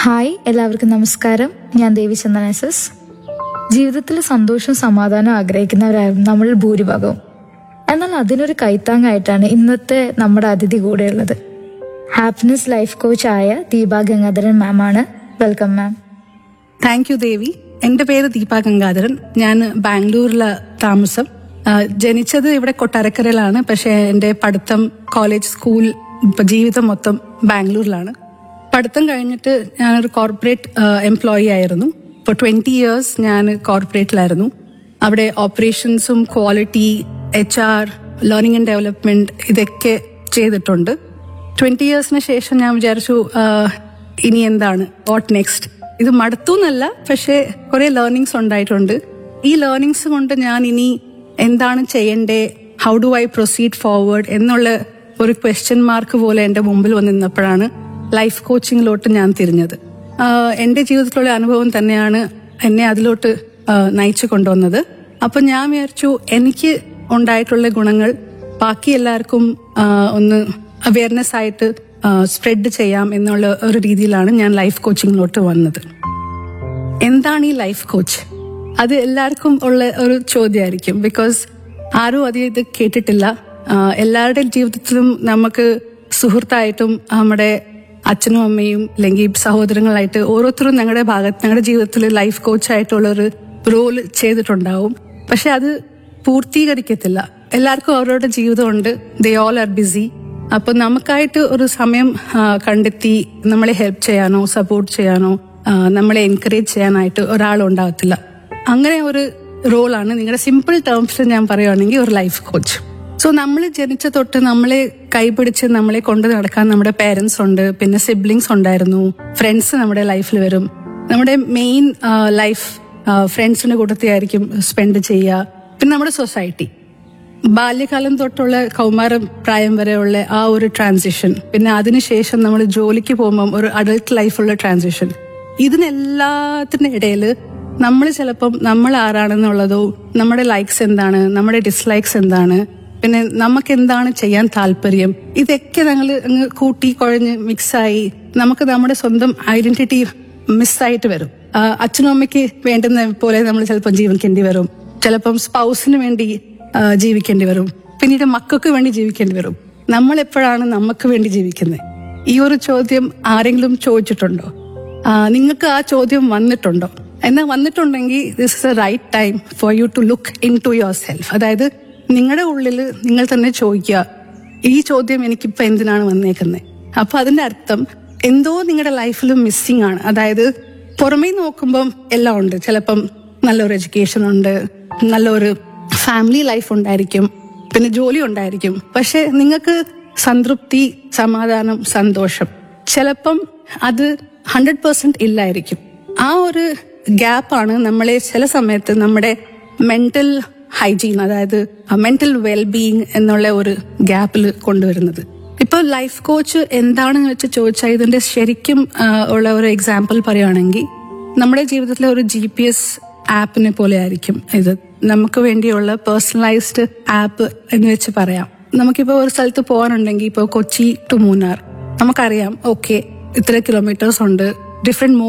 hi എല്ലാവർക്കും നമസ്കാരം ഞാൻ ദേവി ചന്ദന എസ് എസ് ജീവിതത്തിൽ സന്തോഷവും സമാധാനവും ആഗ്രഹിക്കുന്നവരായിരുന്നു നമ്മൾ ഭൂരിഭാഗവും എന്നാൽ അതിനൊരു കൈത്താങ്ങായിട്ടാണ് ഇന്നത്തെ നമ്മുടെ അതിഥി കൂടെയുള്ളത് ഹാപ്പിനെസ് ലൈഫ് കോച്ച് ആയ ദീപ ഗംഗാധരൻ മാം ആണ് welcome ma'am thank you Devi എന്റെ പേര് ദീപ ഗംഗാധരൻ ഞാൻ ബാംഗ്ലൂരിലെ താമസം ആ, ജനിച്ചത് ഇവിടെ കൊട്ടാരക്കരയിലാണ് പക്ഷെ എന്റെ പഠിത്തം കോളേജ് സ്കൂൾ ഇപ്പൊ ജീവിതം മൊത്തം ബാംഗ്ലൂരിലാണ് പഠിത്തം കഴിഞ്ഞിട്ട് ഞാനൊരു കോർപ്പറേറ്റ് എംപ്ലോയി ആയിരുന്നു ഇപ്പോൾ ട്വന്റി ഇയേഴ്സ് ഞാൻ കോർപ്പറേറ്റിലായിരുന്നു അവിടെ ഓപ്പറേഷൻസും quality H R learning and development ഇതൊക്കെ ചെയ്തിട്ടുണ്ട് ട്വന്റി ഇയേഴ്സിന് ശേഷം ഞാൻ വിചാരിച്ചു ആ, ഇനി എന്താണ് വാട്ട് നെക്സ്റ്റ് ഇത് മടുത്തു എന്നല്ല പക്ഷെ കുറെ ലേണിങ്സ് ഉണ്ടായിട്ടുണ്ട് ഈ ലേണിങ്സ് കൊണ്ട് ഞാൻ ഇനി എന്താണ് ചെയ്യണ്ടേ how do I proceed forward എന്നുള്ള ഒരു ക്വസ്റ്റ്യൻ മാർക്ക് പോലെ എന്റെ മുമ്പിൽ വന്ന് നിന്നപ്പോഴാണ് ലൈഫ് കോച്ചിങ്ങിലോട്ട് ഞാൻ തിരിഞ്ഞത് ആഹ് എന്റെ ജീവിതത്തിലുള്ള അനുഭവം തന്നെയാണ് എന്നെ അതിലോട്ട് ആഹ് നയിച്ചു കൊണ്ടുവന്നത് അപ്പൊ ഞാൻ വിചാരിച്ചു എനിക്ക് ഉണ്ടായിട്ടുള്ള ഗുണങ്ങൾ ബാക്കി എല്ലാവർക്കും ആഹ് ഒന്ന് അവയർനെസ് ആയിട്ട് സ്പ്രെഡ് ചെയ്യാം എന്നുള്ള ഒരു രീതിയിലാണ് ഞാൻ ലൈഫ് കോച്ചിങ്ങിലോട്ട് വന്നത് എന്താണ് ഈ ലൈഫ് കോച്ച് അത് എല്ലാവർക്കും ഉള്ള ഒരു ചോദ്യമായിരിക്കും ബിക്കോസ് ആരും അധികം ഇത് കേട്ടിട്ടില്ല ആഹ് എല്ലാവരുടെയും ജീവിതത്തിലും നമുക്ക് സുഹൃത്തായിട്ടും നമ്മുടെ അച്ഛനും അമ്മയും അല്ലെങ്കിൽ സഹോദരങ്ങളായിട്ട് ഓരോരുത്തരും ഞങ്ങളുടെ ഭാഗത്ത് ഞങ്ങളുടെ ജീവിതത്തിൽ ലൈഫ് കോച്ചായിട്ടുള്ള ഒരു റോൾ ചെയ്തിട്ടുണ്ടാവും പക്ഷെ അത് പൂർത്തീകരിക്കത്തില്ല എല്ലാവർക്കും അവരവരുടെ ജീവിതമുണ്ട് ദേ ഓൾ ആർ ബിസി അപ്പൊ നമുക്കായിട്ട് ഒരു സമയം ആ, കണ്ടെത്തി നമ്മളെ ഹെൽപ്പ് ചെയ്യാനോ സപ്പോർട്ട് ചെയ്യാനോ ആ, നമ്മളെ എൻകറേജ് ചെയ്യാനായിട്ട് ഒരാളുണ്ടാകത്തില്ല അങ്ങനെ ഒരു റോളാണ് നിങ്ങളുടെ സിമ്പിൾ ടേംസിൽ ഞാൻ പറയുവാണെങ്കിൽ ഒരു ലൈഫ് കോച്ച് സോ നമ്മൾ ജനിച്ച തൊട്ട് നമ്മളെ കൈപിടിച്ച് നമ്മളെ കൊണ്ട് നടക്കാൻ നമ്മുടെ പേരൻസ് ഉണ്ട് പിന്നെ സിബ്ലിങ്സ് ഉണ്ടായിരുന്നു ഫ്രണ്ട്സ് നമ്മുടെ ലൈഫിൽ വരും നമ്മുടെ മെയിൻ ലൈഫ് ഫ്രണ്ട്സിന്റെ കൂട്ടത്തിലായിരിക്കും സ്പെൻഡ് ചെയ്യുക പിന്നെ നമ്മുടെ സൊസൈറ്റി ബാല്യകാലം തൊട്ടുള്ള കൗമാരം പ്രായം വരെയുള്ള ആ ഒരു ട്രാൻസിഷൻ പിന്നെ അതിനുശേഷം നമ്മൾ ജോലിക്ക് പോകുമ്പം ഒരു അഡൾട്ട് ലൈഫുള്ള ട്രാൻസിഷൻ ഇതിനെല്ലാത്തിന്റെ ഇടയിൽ നമ്മൾ ചിലപ്പം നമ്മൾ ആരാണെന്നുള്ളതോ നമ്മുടെ ലൈക്സ് എന്താണ് നമ്മുടെ ഡിസ്ലൈക്സ് എന്താണ് പിന്നെ നമുക്ക് എന്താണ് ചെയ്യാൻ താല്പര്യം ഇതൊക്കെ ഞങ്ങൾ അങ്ങ് കൂട്ടി കുഴഞ്ഞ് മിക്സായി നമുക്ക് നമ്മുടെ സ്വന്തം ഐഡന്റിറ്റി മിസ്സായിട്ട് വരും ആ, അച്ഛനും അമ്മയ്ക്ക് വേണ്ടുന്ന പോലെ നമ്മൾ ചിലപ്പം ജീവിക്കേണ്ടി വരും ചിലപ്പം സ്പൗസിന് വേണ്ടി ആ, ജീവിക്കേണ്ടി വരും പിന്നീട് മക്കൾക്ക് വേണ്ടി ജീവിക്കേണ്ടി വരും നമ്മൾ എപ്പോഴാണ് നമുക്ക് വേണ്ടി ജീവിക്കുന്നത് ഈ ഒരു ചോദ്യം ആരെങ്കിലും ചോദിച്ചിട്ടുണ്ടോ ആ, നിങ്ങൾക്ക് ആ ചോദ്യം വന്നിട്ടുണ്ടോ എന്നാൽ വന്നിട്ടുണ്ടെങ്കിൽ this is a right time for you to look into yourself അതായത് നിങ്ങളുടെ ഉള്ളിൽ നിങ്ങൾ തന്നെ ചോദിക്കുക ഈ ചോദ്യം എനിക്കിപ്പോ എന്തിനാണ് വന്നേക്കുന്നത് അപ്പൊ അതിന്റെ അർത്ഥം എന്തോ നിങ്ങളുടെ ലൈഫിൽ മിസ്സിംഗ് ആണ് അതായത് പുറമേ നോക്കുമ്പം എല്ലാം ഉണ്ട് ചിലപ്പം നല്ലൊരു എഡ്യൂക്കേഷൻ ഉണ്ട് നല്ലൊരു ഫാമിലി ലൈഫ് ഉണ്ടായിരിക്കും പിന്നെ ജോലി ഉണ്ടായിരിക്കും പക്ഷെ നിങ്ങൾക്ക് സംതൃപ്തി സമാധാനം സന്തോഷം ചിലപ്പം അത് ഹൺഡ്രഡ് പെർസെന്റ് ഇല്ലായിരിക്കും ആ ഒരു ഗ്യാപ്പാണ് നമ്മളെ ചില സമയത്ത് നമ്മുടെ മെന്റൽ ഹൈജീൻ അതായത് മെന്റൽ വെൽബീയിങ് എന്നുള്ള ഒരു ഗ്യാപ്പിൽ കൊണ്ടുവരുന്നത് ഇപ്പൊ ലൈഫ് കോച്ച് എന്താണെന്ന് വെച്ച് ചോദിച്ചാൽ ഇതിന്റെ ശരിക്കും ആ, ഉള്ള ഒരു എക്സാമ്പിൾ പറയുകയാണെങ്കിൽ നമ്മുടെ ജീവിതത്തിലെ ഒരു ജി പി എസ് ആപ്പിനെ പോലെ ആയിരിക്കും ഇത് നമുക്ക് വേണ്ടിയുള്ള പേഴ്സണലൈസ്ഡ് ആപ്പ് എന്ന് വെച്ച് പറയാം നമുക്കിപ്പോ ഒരു സ്ഥലത്ത് പോകാനുണ്ടെങ്കിൽ ഇപ്പോൾ കൊച്ചി ടു മൂന്നാർ നമുക്കറിയാം ഓക്കെ ഇത്ര കിലോമീറ്റേഴ്സ് ഉണ്ട് ഡിഫറെന്റ്